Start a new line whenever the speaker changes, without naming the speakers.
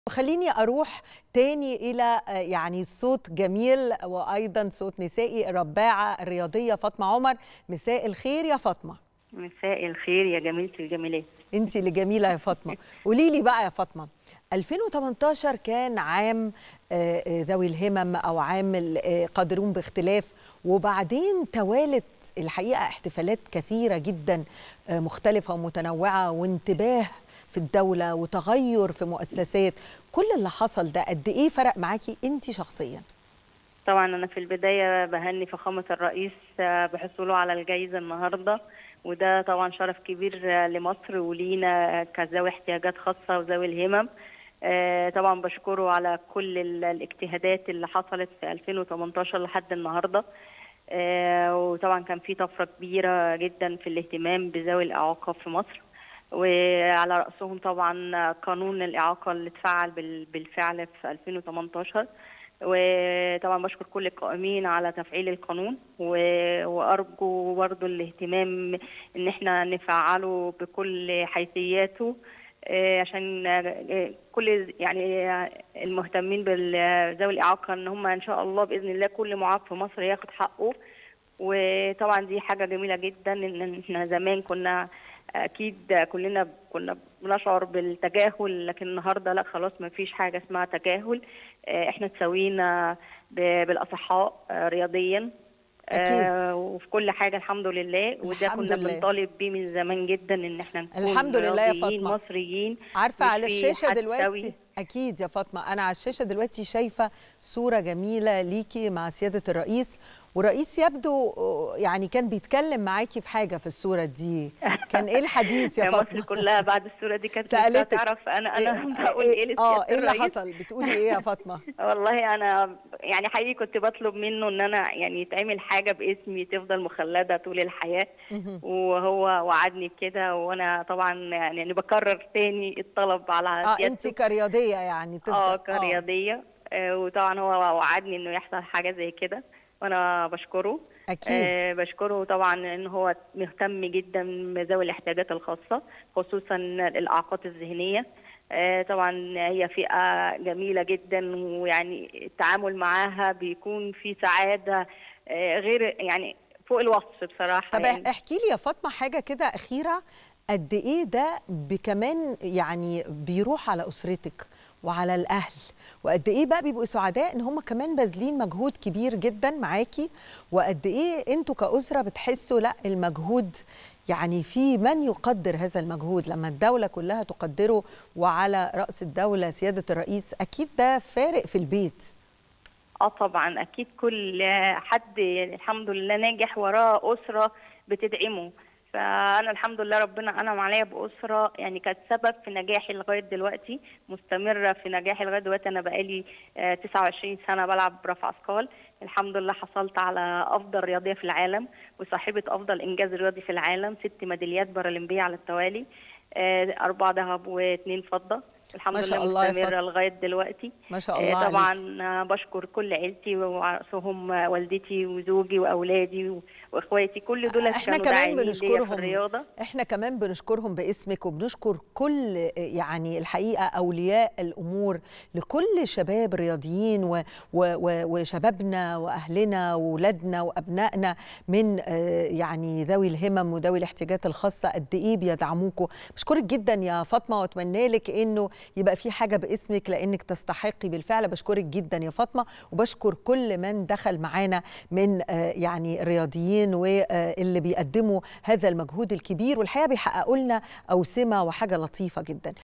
خليني أروح تاني إلى آه، يعني صوت جميل وأيضا صوت نسائي الرباعة الرياضية فاطمة عمر مساء الخير يا فاطمة
مساء الخير يا جميلة الجميلات
انت اللي جميلة يا فاطمة قولي لي بقى يا فاطمة 2018 كان عام آه، آه، ذوي الهمم أو عام ال- آه، قادرون باختلاف وبعدين توالت الحقيقة احتفالات كثيرة جدا آه، مختلفة ومتنوعة وانتباه في الدولة وتغير في مؤسسات كل اللي حصل ده قد إيه فرق معاكي انت شخصيا
طبعا أنا في البداية بهني فخامة الرئيس آه، بحصوله على الجائزة النهاردة وده طبعا شرف كبير آه، لمصر ولينا كذوي احتياجات خاصة وذوي الهمم آه، طبعا بشكره على كل ال- الاجتهادات اللي حصلت في 2018 لحد النهارده آه، وطبعا كان في طفرة كبيرة جدا في الاهتمام بذوي الإعاقة في مصر وعلى رأسهم طبعا قانون الإعاقة اللي اتفعل بال- بالفعل في 2018 وطبعا بشكر كل القائمين على تفعيل القانون و- وأرجو برضو الاهتمام إن احنا نفعله بكل حيثياته آه، عشان آه، كل يعني آه، المهتمين بذوي الإعاقة إن هم إن شاء الله بإذن الله كل معاق في مصر ياخد حقه وطبعا دي حاجة جميلة جدا إن إحنا زمان كنا أكيد كلنا كنا بنشعر بالتجاهل لكن النهاردة لا خلاص ما فيش حاجة اسمها تجاهل آه، إحنا تساوينا ب- بالأصحاء آه، رياضيا
أكيد.
آه، وفي كل حاجة الحمد لله وده
الحمد
كنا
لله.
بنطالب بيه من زمان جدا إن إحنا نكون
الحمد لله يا
رياضيين
فاطمة.
مصريين
عارفه
مش
على
في
الشاشه
حد
دلوقتي
سوي.
اكيد يا فاطمه انا على الشاشه دلوقتي شايفه صوره جميله ليكي مع سياده الرئيس ورئيس يبدو آه، يعني كان بيتكلم معاكي في حاجه في الصوره دي كان ايه الحديث يا
مصر
فاطمه
كلها بعد الصورة دي كانت
سألتك.
نفسها تعرف أنا أنا بقول إيه
اه
لسيادة
ايه اللي
الرئيس
حصل بتقولي ايه يا فاطمه
والله انا يعني حقيقي كنت بطلب منه ان انا يعني يتعمل حاجه باسمي تفضل مخلده طول الحياه
مهم.
وهو وعدني بكده وانا طبعا يعني بكرر تاني الطلب على
اه
سيادته.
انت كرياضيه يعني تفضل
اه كرياضيه آه، وطبعا هو وعدني انه يحصل حاجه زي كده وانا بشكره
اكيد
آه، بشكره طبعا ان هو مهتم جدا بذوي الاحتياجات الخاصه خصوصا الاعاقات الذهنيه آه، طبعا هي فئه جميله جدا ويعني التعامل معاها بيكون في سعاده آه، غير يعني فوق الوصف بصراحه
طب
يعني.
احكي لي يا فاطمه حاجه كده اخيره قد ايه ده بكمان يعني بيروح على اسرتك وعلى الاهل وقد ايه بقى بيبقوا سعداء ان هم كمان باذلين مجهود كبير جدا معاكي وقد ايه انتوا كاسره بتحسوا لا المجهود يعني في من يقدر هذا المجهود لما الدوله كلها تقدره وعلى راس الدوله سياده الرئيس اكيد ده فارق في البيت
اه طبعا اكيد كل حد يعني الحمد لله ناجح وراه اسره بتدعمه فانا الحمد لله ربنا انعم عليا باسره يعني كانت سبب في نجاحي لغايه دلوقتي مستمره في نجاحي لغايه دلوقتي انا بقالي آه، 29 سنه بلعب رفع اثقال الحمد لله حصلت على افضل رياضيه في العالم وصاحبه افضل انجاز رياضي في العالم ست ميداليات بارالمبيه على التوالي آه، اربعه ذهب واثنين فضه الحمد
ما شاء
لله
الله يا
مستمره
فاطمة.
لغايه دلوقتي
ما شاء
آه،
الله عليكي.
طبعا آه، بشكر كل عيلتي ورأسهم والدتي وزوجي واولادي و- واخواتي كل دول
احنا
كانوا
كمان
داعمين ليا في
بنشكرهم
الرياضه
احنا كمان بنشكرهم باسمك وبنشكر كل يعني الحقيقه اولياء الامور لكل شباب رياضيين و و و وشبابنا واهلنا واولادنا وابنائنا من آه، يعني ذوي الهمم وذوي الاحتياجات الخاصه قد ايه بيدعموكوا بشكرك جدا يا فاطمه واتمنى لك انه يبقى في حاجه باسمك لانك تستحقي بالفعل بشكرك جدا يا فاطمه وبشكر كل من دخل معانا من آه، يعني الرياضيين واللي بيقدموا هذا المجهود الكبير والحقيقه بيحققوا لنا اوسمه وحاجه لطيفه جدا